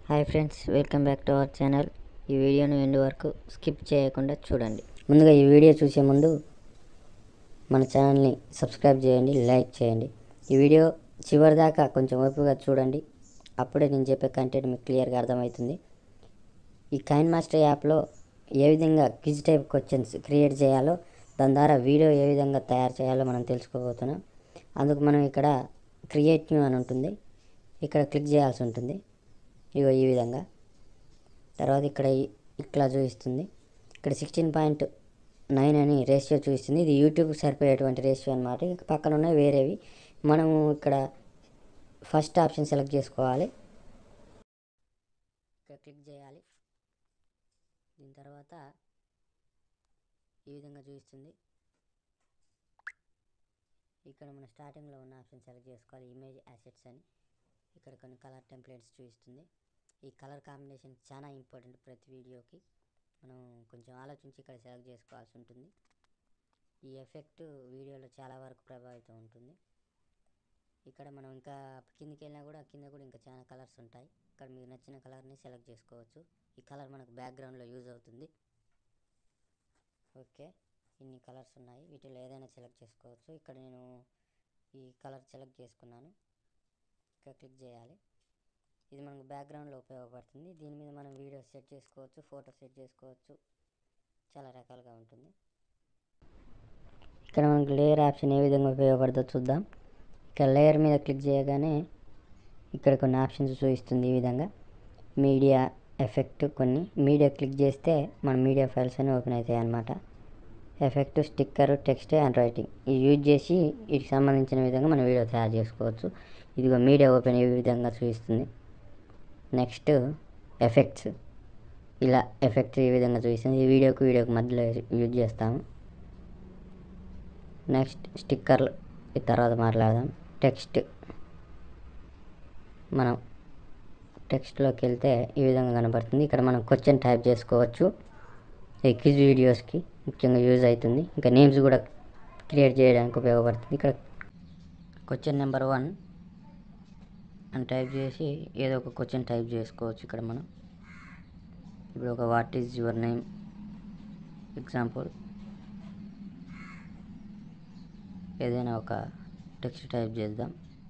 hi friends welcome back to our channel ఈ వీడియోను end వరకు స్కిప్ చేయకుండా చూడండి ముందుగా ఈ వీడియో చూసే ముందు మన ఛానల్ని సబ్స్క్రైబ్ చేయండి లైక్ చేయండి ఈ వీడియో చివరి దాకా కొంచెం ఓపికగా చూడండి అప్పుడే నేను చెప్పే కంటెంట్ మీకు క్లియర్గా అర్థమవుతుంది ఈ కైన్ మాస్టర్ యాప్లో ఏ విధంగా క్విజ్ టైప్ క్వశ్చన్స్ క్రియేట్ చేయాలో దాని ద్వారా వీడియో ఏ విధంగా తయారు చేయాలో మనం తెలుసుకోబోతున్నాం అందుకు మనం ఇక్కడ క్రియేట్ న్యూ అని ఉంటుంది ఇక్కడ క్లిక్ చేయాల్సి ఉంటుంది ఇగో ఈ విధంగా తర్వాత ఇక్కడ ఈ- ఇట్లా చూపిస్తుంది ఇక్కడ సిక్స్టీన్ పాయింట్ నైన్ అని రేషియో చూపిస్తుంది ఇది యూట్యూబ్కి సరిపోయేటువంటి రేషియో అనమాట ఇక పక్కన ఉన్నాయి వేరేవి మనము ఇక్కడ ఫస్ట్ ఆప్షన్ సెలెక్ట్ చేసుకోవాలి ఇక్కడ క్లిక్ చేయాలి దీని తర్వాత ఈ విధంగా చూపిస్తుంది ఇక్కడ మన స్టార్టింగ్లో ఉన్న ఆప్షన్ సెలెక్ట్ చేసుకోవాలి ఇమేజ్ యాసెట్స్ అని ఇక్కడ కొన్ని కలర్ టెంప్లెట్స్ చూపిస్తుంది ఈ కలర్ కాంబినేషన్ చాలా ఇంపార్టెంట్ ప్రతి వీడియోకి మనం కొంచెం ఆలోచించి ఇక్కడ సెలెక్ట్ చేసుకోవాల్సి ఉంటుంది ఈ ఎఫెక్ట్ వీడియోలో చాలా వరకు ప్రభావితం ఉంటుంది ఇక్కడ మనం ఇంకా కిందికి వెళ్ళినా కూడా కింద కూడా ఇంకా చాలా కలర్స్ ఉంటాయి ఇక్కడ మీకు నచ్చిన కలర్ని సెలెక్ట్ చేసుకోవచ్చు ఈ కలర్ మనకు బ్యాక్గ్రౌండ్లో యూజ్ అవుతుంది ఓకే ఇన్ని కలర్స్ ఉన్నాయి వీటిలో ఏదైనా సెలెక్ట్ చేసుకోవచ్చు ఇక్కడ నేను ఈ కలర్ సెలెక్ట్ చేసుకున్నాను ఇక్కడ క్లిక్ చేయాలి ఇది మనకు బ్యాక్గ్రౌండ్లో ఉపయోగపడుతుంది దీని మీద మనం వీడియో సెట్ చేసుకోవచ్చు ఫోటో సెట్ చేసుకోవచ్చు చాలా రకాలుగా ఉంటుంది ఇక్కడ మనకు లేయర్ ఆప్షన్ ఏ విధంగా ఉపయోగపడుతుందో చూద్దాం ఇక్కడ లేయర్ మీద క్లిక్ చేయగానే ఇక్కడ కొన్ని ఆప్షన్స్ చూపిస్తుంది ఈ విధంగా మీడియా ఎఫెక్ట్ కొన్ని మీడియా క్లిక్ చేస్తే మన మీడియా ఫైల్స్ అన్నీ ఓపెన్ అవుతాయి అన్నమాట effect sticker text and writing ఇది యూజ్ చేసి వీటికి సంబంధించిన విధంగా మనం వీడియో తయారు చేసుకోవచ్చు ఇదిగో మీడియా ఓపెన్ ఈ విధంగా చూపిస్తుంది నెక్స్ట్ ఎఫెక్ట్స్ ఇలా ఎఫెక్ట్స్ ఈ విధంగా చూపిస్తుంది ఈ వీడియోకి వీడియోకి మధ్యలో యూజ్ చేస్తాము నెక్స్ట్ స్టిక్కర్లు ఈ తర్వాత మాట్లాడదాం టెక్స్ట్ మనం టెక్స్ట్లోకి వెళ్తే ఈ విధంగా కనబడుతుంది ఇక్కడ మనం క్వశ్చన్ టైప్ చేసుకోవచ్చు ఈ క్విజ్ వీడియోస్కి ముఖ్యంగా యూజ్ అవుతుంది ఇంకా నేమ్స్ కూడా క్రియేట్ చేయడానికి ఉపయోగపడుతుంది ఇక్కడ క్వశ్చన్ నెంబర్ వన్ అని టైప్ చేసి ఏదో ఒక క్వశ్చన్ టైప్ చేసుకోవచ్చు ఇక్కడ మనం ఇప్పుడు ఒక what is your name example ఏదైనా ఒక టెక్స్ట్ టైప్ చేద్దాం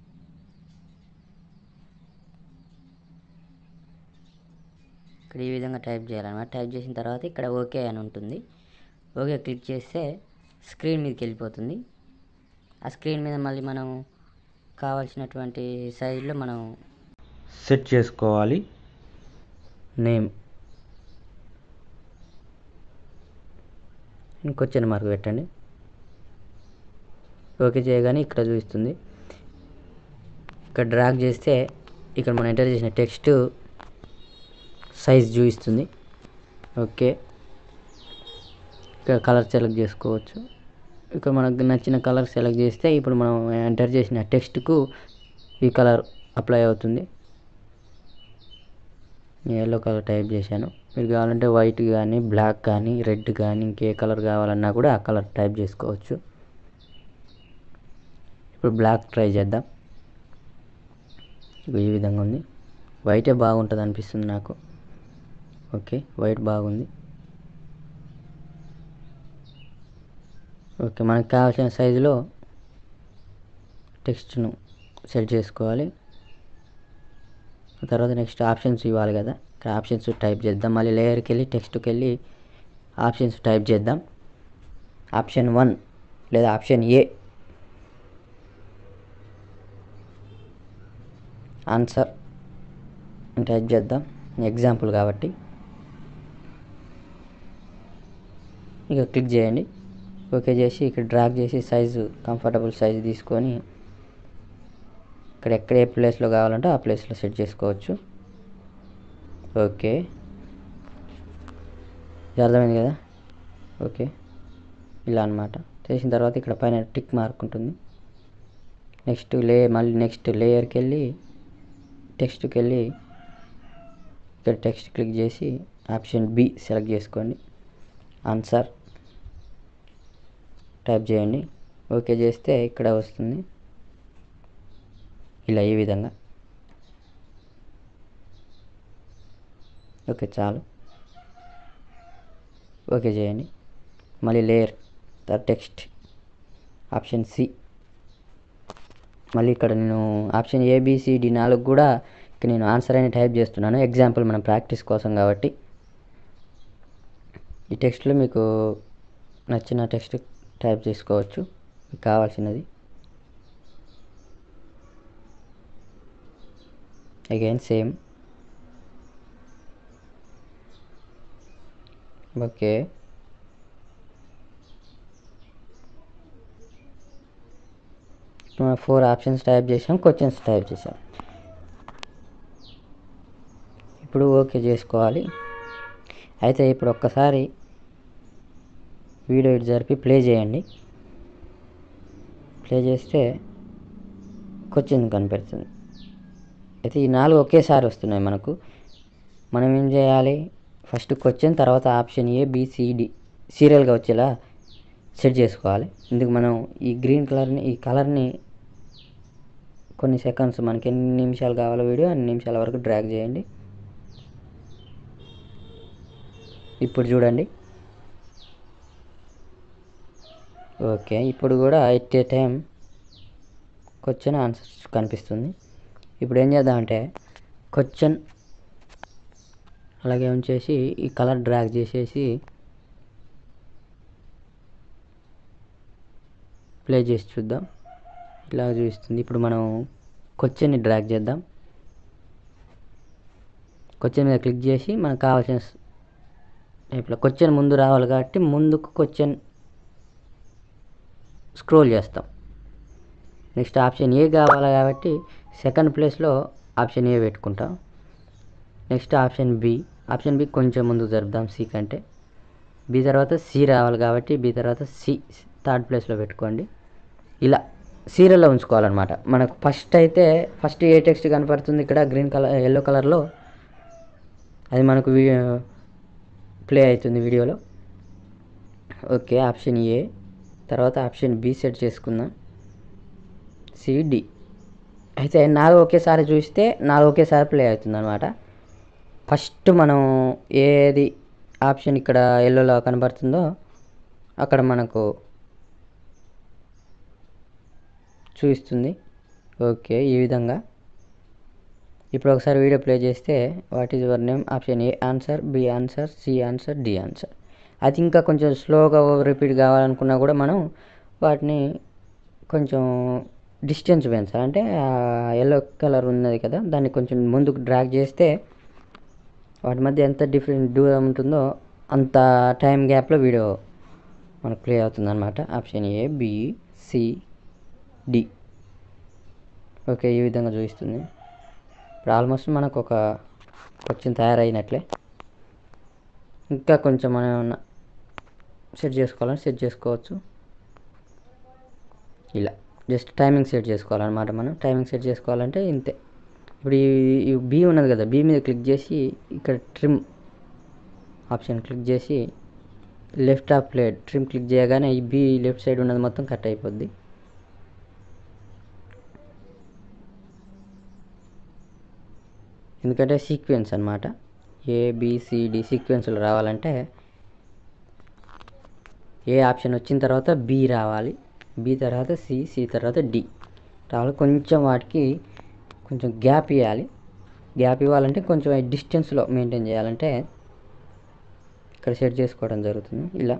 ఇక్కడ ఈ విధంగా టైప్ చేయాలన్నమాట టైప్ చేసిన తర్వాత ఇక్కడ ఓకే అని ఉంటుంది ఓకే క్లిక్ చేస్తే స్క్రీన్ మీదకి వెళ్ళిపోతుంది ఆ స్క్రీన్ మీద మళ్ళీ మనం కావాల్సినటువంటి సైజులో మనం సెట్ చేసుకోవాలి నేమ్ క్వశ్చన్ మార్క్ పెట్టండి ఓకే చేయగానే ఇక్కడ చూపిస్తుంది ఇక్కడ డ్రాగ్ చేస్తే ఇక్కడ మనం ఎంటర్ చేసిన టెక్స్ట్ సైజ్ చూపిస్తుంది ఓకే ఇక్కడ కలర్ సెలెక్ట్ చేసుకోవచ్చు ఇక్కడ మనకు నచ్చిన కలర్ సెలెక్ట్ చేస్తే ఇప్పుడు మనం ఎంటర్ చేసిన టెక్స్ట్కు ఈ కలర్ అప్లై అవుతుంది నేను ఎల్లో కలర్ టైప్ చేశాను మీరు కావాలంటే వైట్ కానీ బ్లాక్ కానీ రెడ్ కానీ ఇంకే కలర్ కావాలన్నా కూడా ఆ కలర్ టైప్ చేసుకోవచ్చు ఇప్పుడు బ్లాక్ ట్రై చేద్దాం ఇగో ఈ విధంగా ఉంది వైటే బాగుంటుంది అనిపిస్తుంది నాకు ఓకే వైట్ బాగుంది ఓకే మనకు కావాల్సిన సైజులో టెక్స్ట్ను సెట్ చేసుకోవాలి తర్వాత నెక్స్ట్ ఆప్షన్స్ ఇవ్వాలి కదా ఇక్కడ ఆప్షన్స్ టైప్ చేద్దాం మళ్ళీ లేయర్కి వెళ్ళి టెక్స్ట్కి వెళ్ళి ఆప్షన్స్ టైప్ చేద్దాం ఆప్షన్ వన్ లేదా ఆప్షన్ ఏ ఆన్సర్ అని టైప్ చేద్దాం ఎగ్జాంపుల్ కాబట్టి ఇక క్లిక్ చేయండి ఓకే చేసి ఇక్కడ డ్రాగ్ చేసి సైజు కంఫర్టబుల్ సైజు తీసుకొని ఇక్కడ ఎక్కడ ఏ ప్లేస్లో కావాలంటే ఆ ప్లేస్లో సెట్ చేసుకోవచ్చు ఓకే ఇది అర్థమైంది కదా ఓకే ఇలా అన్నమాట చేసిన తర్వాత ఇక్కడ పైన టిక్ మార్క్ ఉంటుంది నెక్స్ట్ లే మళ్ళీ నెక్స్ట్ లేయర్కి వెళ్ళి టెక్స్ట్కి వెళ్ళి ఇక్కడ టెక్స్ట్ క్లిక్ చేసి ఆప్షన్ బి సెలెక్ట్ చేసుకోండి ఆన్సర్ టైప్ చేయండి ఓకే చేస్తే ఇక్కడ వస్తుంది ఇలా ఈ విధంగా ఓకే చాలు ఓకే చేయండి మళ్ళీ layer the text option C మళ్ళీ ఇక్కడ నేను ఆప్షన్ ఏబిసిడి నాలుగు కూడా ఇక్కడ నేను ఆన్సర్ అని టైప్ చేస్తున్నాను ఎగ్జాంపుల్ మనం ప్రాక్టీస్ కోసం కాబట్టి ఈ టెక్స్ట్లో మీకు నచ్చిన టెక్స్ట్ టైప్ చేసుకోవచ్చు మీకు కావాల్సినది అగైన్ సేమ్ ఓకే మనం ఫోర్ ఆప్షన్స్ టైప్ చేసాం క్వశ్చన్స్ టైప్ చేసాం ఇప్పుడు ఓకే చేసుకోవాలి అయితే ఇప్పుడు ఒక్కసారి వీడియో ఇటు జరిపి ప్లే చేయండి ప్లే చేస్తే క్వశ్చన్ కనిపెడుతుంది అయితే ఈ నాలుగు ఒకేసారి వస్తున్నాయి మనకు మనం ఏం చేయాలి ఫస్ట్ క్వశ్చన్ తర్వాత ఆప్షన్ ఏ బిసిడి సీరియల్గా వచ్చేలా సెట్ చేసుకోవాలి ఇందుకు మనం ఈ గ్రీన్ కలర్ని ఈ కలర్ని కొన్ని సెకండ్స్ మనకి ఎన్ని నిమిషాలు కావాలో వీడియో అన్ని నిమిషాల వరకు డ్రాగ్ చేయండి ఇప్పుడు చూడండి ఓకే ఇప్పుడు కూడా at a time question answer కనిపిస్తుంది ఇప్పుడు ఏం చేద్దామంటే క్వశ్చన్ అలాగే ఉంచేసి ఈ కలర్ డ్రాగ్ చేసేసి ప్లే చేసి చూద్దాం ఇట్లా చూపిస్తుంది ఇప్పుడు మనం క్వశ్చన్ని డ్రాగ్ చేద్దాం క్వశ్చన్ మీద క్లిక్ చేసి మనకు కావాల్సిన ఇప్పుడు క్వశ్చన్ ముందు రావాలి కాబట్టి ముందుకు క్వశ్చన్ స్క్రోల్ చేస్తాం నెక్స్ట్ ఆప్షన్ ఏ కావాలి కాబట్టి సెకండ్ ప్లేస్లో ఆప్షన్ ఏ పెట్టుకుంటాం next option B option B కొంచెం ముందుకు జరుపుదాం సి కంటే బి తర్వాత సి రావాలి కాబట్టి బి తర్వాత సి థర్డ్ ప్లేస్లో పెట్టుకోండి ఇలా సీరియల్లో ఉంచుకోవాలన్నమాట మనకు ఫస్ట్ అయితే ఫస్ట్ ఏ టెక్స్ట్ కనపడుతుంది ఇక్కడ గ్రీన్ కలర్ ఎల్లో కలర్లో అది మనకు ప్లే అవుతుంది వీడియోలో ఓకే ఆప్షన్ ఏ తర్వాత ఆప్షన్ బి సెట్ చేసుకుందాం సిడి అయితే నాలుగు ఒకేసారి చూస్తే నాలుగు ఒకేసారి ప్లే అవుతుంది అనమాట ఫస్ట్ మనం ఏది ఆప్షన్ ఇక్కడ ఎల్లోలో కనబడుతుందో అక్కడ మనకు చూపిస్తుంది ఓకే ఈ విధంగా ఇప్పుడు ఒకసారి వీడియో ప్లే చేస్తే what is your name option A answer B answer C answer D answer అది ఇంకా కొంచెం స్లోగా రిపీట్ కావాలనుకున్నా కూడా మనం వాటిని కొంచెం డిస్టెన్స్ పెంచాలి అంటే ఎల్లో కలర్ ఉన్నది కదా దాన్ని కొంచెం ముందుకు డ్రాగ్ చేస్తే వాటి మధ్య ఎంత డిఫరెంట్ దూరం ఉంటుందో అంత టైం గ్యాప్లో వీడియో మనకు ప్లే అవుతుంది అనమాట option A B C D okay ఈ విధంగా చూపిస్తుంది ఇప్పుడు ఆల్మోస్ట్ మనకు ఒక క్వశ్చన్ తయారైనట్లే ఇంకా కొంచెం మనం ఏమన్నా సెట్ చేసుకోవాలని సెట్ చేసుకోవచ్చు ఇలా జస్ట్ టైమింగ్ సెట్ చేసుకోవాలన్నమాట మనం టైమింగ్ సెట్ చేసుకోవాలంటే ఇంతే ఇప్పుడు ఈ బీ ఉన్నది కదా బీ మీద క్లిక్ చేసి ఇక్కడ ట్రిమ్ ఆప్షన్ క్లిక్ చేసి left of plate trim click చేయగానే ఈ బీ లెఫ్ట్ సైడ్ ఉన్నది మొత్తం కట్ అయిపోద్ది ఎందుకంటే సీక్వెన్స్ అనమాట ఏబిసిడి సీక్వెన్స్లో రావాలంటే ఏ ఆప్షన్ వచ్చిన తర్వాత బి రావాలి బి తర్వాత సి సి తర్వాత డి రావాలి కొంచెం వాటికి కొంచెం గ్యాప్ ఇవ్వాలి గ్యాప్ ఇవ్వాలంటే కొంచెం డిస్టెన్స్లో మెయింటైన్ చేయాలంటే ఇక్కడ సెట్ చేసుకోవడం జరుగుతుంది ఇలా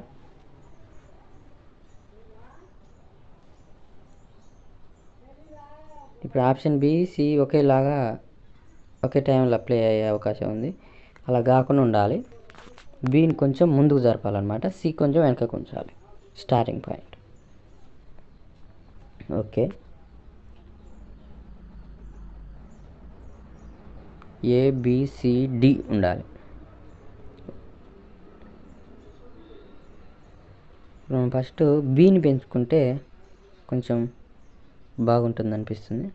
ఇప్పుడు ఆప్షన్ బి సి ఒకేలాగా ఒకే టైంలో ప్లే అయ్యే అవకాశం ఉంది అలా కాకుండా ఉండాలి బీని కొంచెం ముందుకు జరపాలన్నమాట సి కొంచెం వెనకకు ఉంచాలి స్టార్టింగ్ పాయింట్ ఓకే ఏబిసిడి ఉండాలి మనం ఫస్ట్ బీని పెంచుకుంటే కొంచెం బాగుంటుంది అనిపిస్తుంది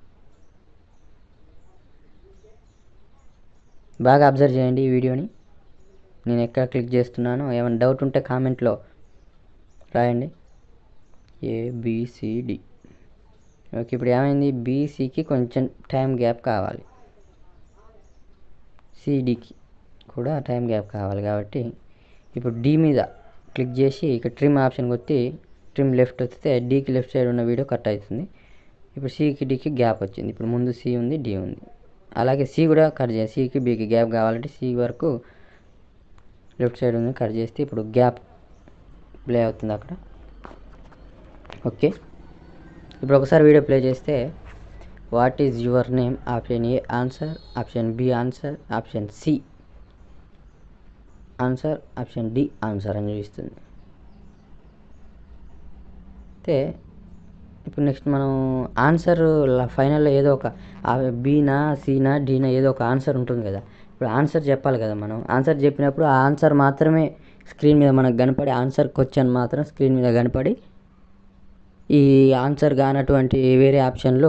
బాగా అబ్జర్వ్ చేయండి ఈ వీడియోని నేను ఎక్కడ క్లిక్ చేస్తున్నానో ఏమైనా డౌట్ ఉంటే కామెంట్లో రాయండి ఏబిసిడి ఓకే ఇప్పుడు ఏమైంది బీసీకి కొంచెం టైం గ్యాప్ కావాలి సిడికి కూడా టైం గ్యాప్ కావాలి కాబట్టి ఇప్పుడు డి మీద క్లిక్ చేసి ఇక్కడ ట్రిమ్ ఆప్షన్ కొట్టి ట్రిమ్ లెఫ్ట్ వస్తే డీకి లెఫ్ట్ సైడ్ ఉన్న వీడియో కట్ అవుతుంది ఇప్పుడు సికి డీకి గ్యాప్ వచ్చింది ఇప్పుడు ముందు సి ఉంది డి ఉంది అలాగే సి కూడా కట్ చేయాలి సికి బీకి గ్యాప్ కావాలంటే సి వరకు లెఫ్ట్ సైడ్ ఉంది కట్ చేస్తే ఇప్పుడు గ్యాప్ ప్లే అవుతుంది అక్కడ ఓకే ఇప్పుడు ఒకసారి వీడియో ప్లే చేస్తే what is your name option A answer option B answer option C answer option D answer అని చూపిస్తుంది అయితే ఇప్పుడు నెక్స్ట్ మనం ఆన్సర్ ఫైనల్లో ఏదో ఒక బీనా సీనా డీనా ఏదో ఒక ఆన్సర్ ఉంటుంది కదా ఇప్పుడు ఆన్సర్ చెప్పాలి కదా మనం ఆన్సర్ చెప్పినప్పుడు ఆ ఆన్సర్ మాత్రమే స్క్రీన్ మీద మనకు కనపడి ఆన్సర్ క్వశ్చన్ మాత్రం స్క్రీన్ మీద కనపడి ఈ ఆన్సర్ కానటువంటి వేరే ఆప్షన్లు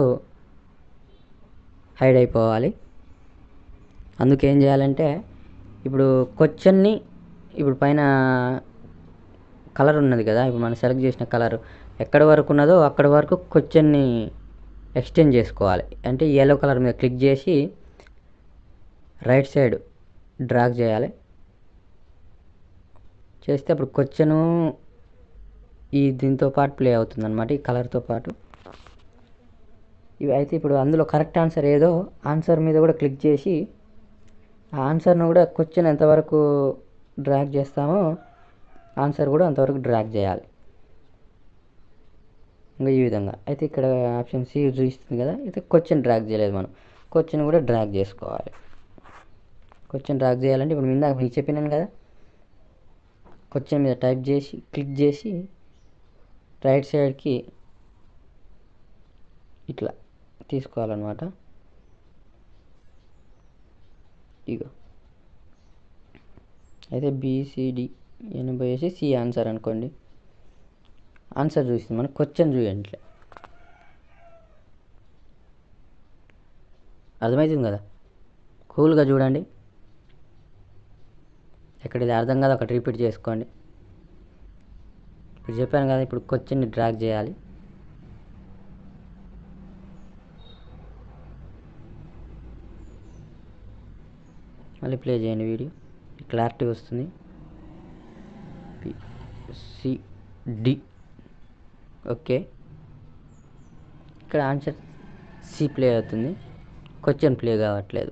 హైడ్ అయిపోవాలి అందుకేం చేయాలంటే ఇప్పుడు క్వశ్చన్ని ఇప్పుడు పైన కలర్ ఉన్నది కదా ఇప్పుడు మనం సెలెక్ట్ చేసిన కలర్ ఎక్కడ వరకు ఉన్నదో అక్కడ వరకు క్వశ్చన్ని ఎక్స్టెండ్ చేసుకోవాలి అంటే ఎల్లో కలర్ మీద క్లిక్ చేసి రైట్ సైడ్ డ్రాగ్ చేయాలి చేస్తే అప్పుడు క్వశ్చను ఈ దీంతో పాటు ప్లే అవుతుంది అనమాట ఈ కలర్తో పాటు ఇవి అయితే ఇప్పుడు అందులో కరెక్ట్ ఆన్సర్ ఏదో ఆన్సర్ మీద కూడా క్లిక్ చేసి ఆ ఆన్సర్ను కూడా క్వశ్చన్ ఎంతవరకు డ్రాగ్ చేస్తామో ఆన్సర్ కూడా అంతవరకు డ్రాగ్ చేయాలి ఇంకా ఈ విధంగా అయితే ఇక్కడ ఆప్షన్ సి చూపిస్తుంది కదా అయితే క్వశ్చన్ డ్రాగ్ చేయలేదు మనం క్వశ్చన్ కూడా డ్రాగ్ చేసుకోవాలి క్వశ్చన్ డ్రాగ్ చేయాలంటే ఇప్పుడు ఇందాక మీకు చెప్పినాను కదా క్వశ్చన్ మీద టైప్ చేసి క్లిక్ చేసి రైట్ సైడ్కి ఇట్లా తీసుకోవాలన్నమాట ఇగో అయితే బీసీడి ఎనభై వేసి సి ఆన్సర్ అనుకోండి ఆన్సర్ చూసింది మనం క్వశ్చన్ చూడండి ఇట్లా అర్థమవుతుంది కదా కూల్గా చూడండి ఎక్కడ ఇది అర్థం కాదు ఒకటి రిపీట్ చేసుకోండి ఇప్పుడు చెప్పాను కదా ఇప్పుడు క్వశ్చన్ని డ్రాగ్ చేయాలి మళ్ళీ ప్లే చేయండి వీడియో క్లారిటీ వస్తుంది సి డి ఓకే ఇక్కడ ఆన్సర్ సి ప్లే అవుతుంది క్వశ్చన్ ప్లే కావట్లేదు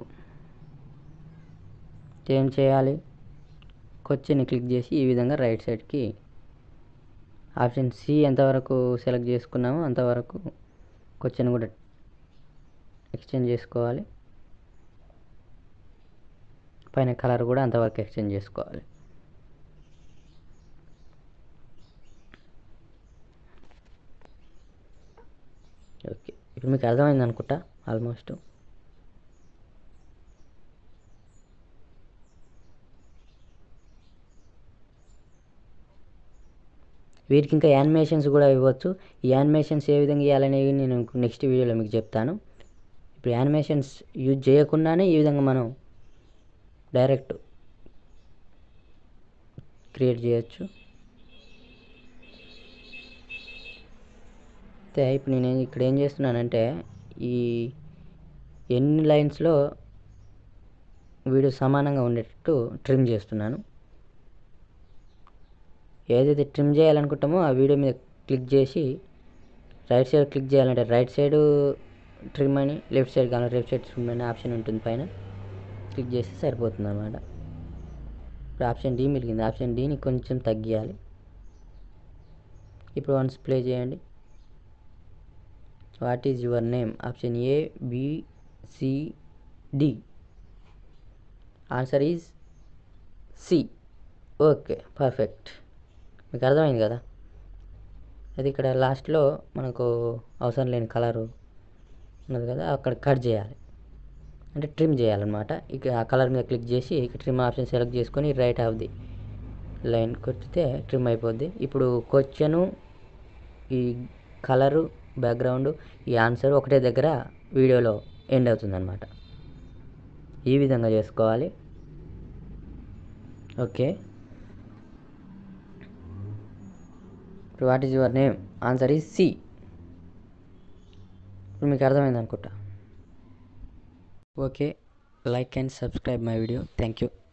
ఏం చేయాలి క్వశ్చన్ని క్లిక్ చేసి ఈ విధంగా రైట్ సైడ్కి ఆప్షన్ సి ఎంతవరకు సెలెక్ట్ చేసుకున్నామో అంతవరకు క్వశ్చన్ కూడా ఎక్స్చేంజ్ చేసుకోవాలి పైన కలర్ కూడా అంతవరకు ఎక్స్చేంజ్ చేసుకోవాలి ఓకే ఇప్పుడు మీకు అర్థమైంది అనుకుంటా ఆల్మోస్ట్ వీటికి ఇంకా యానిమేషన్స్ కూడా ఇవ్వచ్చు ఈ యానిమేషన్స్ ఏ విధంగా ఇవ్వాలనేవి నేను నెక్స్ట్ వీడియోలో మీకు చెప్తాను ఇప్పుడు యానిమేషన్స్ యూజ్ చేయకుండానే ఈ విధంగా మనం డైరెక్ట్ క్రియేట్ చేయొచ్చు అయితే ఇప్పుడు నేను ఇక్కడ ఏం చేస్తున్నానంటే ఈ ఎన్ని లైన్స్లో వీడియో సమానంగా ఉండేటట్టు ట్రిమ్ చేస్తున్నాను ఏదైతే ట్రిమ్ చేయాలనుకుంటామో ఆ వీడియో మీద క్లిక్ చేసి రైట్ సైడ్ క్లిక్ చేయాలంటే రైట్ సైడ్ ట్రిమ్ అని లెఫ్ట్ సైడ్ కానీ లెఫ్ట్ సైడ్ ట్రిమ్ అని ఆప్షన్ ఉంటుంది పైన క్లిక్ చేస్తే సరిపోతుంది అనమాట ఇప్పుడు ఆప్షన్ డి మిలిగింది ఆప్షన్ డిని కొంచెం తగ్గియాలి ఇప్పుడు వన్స్ ప్లే చేయండి what is your name option A B C D answer is C okay perfect మీకు అర్థమైంది కదా అది ఇక్కడ లాస్ట్లో మనకు అవసరం లేని కలరు ఉన్నది కదా అక్కడ కట్ చేయాలి అంటే ట్రిమ్ చేయాలన్నమాట ఇక ఆ కలర్ మీద క్లిక్ చేసి ఇక ట్రిమ్ ఆప్షన్ సెలెక్ట్ చేసుకొని రైట్ ఆఫ్ ది లైన్ కొట్టితే ట్రిమ్ అయిపోద్ది ఇప్పుడు క్వశ్చను ఈ కలరు బ్యాక్గ్రౌండ్ ఈ ఆన్సర్ ఒకటే దగ్గర వీడియోలో ఎండ్ అవుతుంది అనమాట ఈ విధంగా చేసుకోవాలి ఓకే ఇప్పుడు what is your name answer is C ఇప్పుడు మీకు అర్థమైంది అనుకుంటా okay like and subscribe my video thank you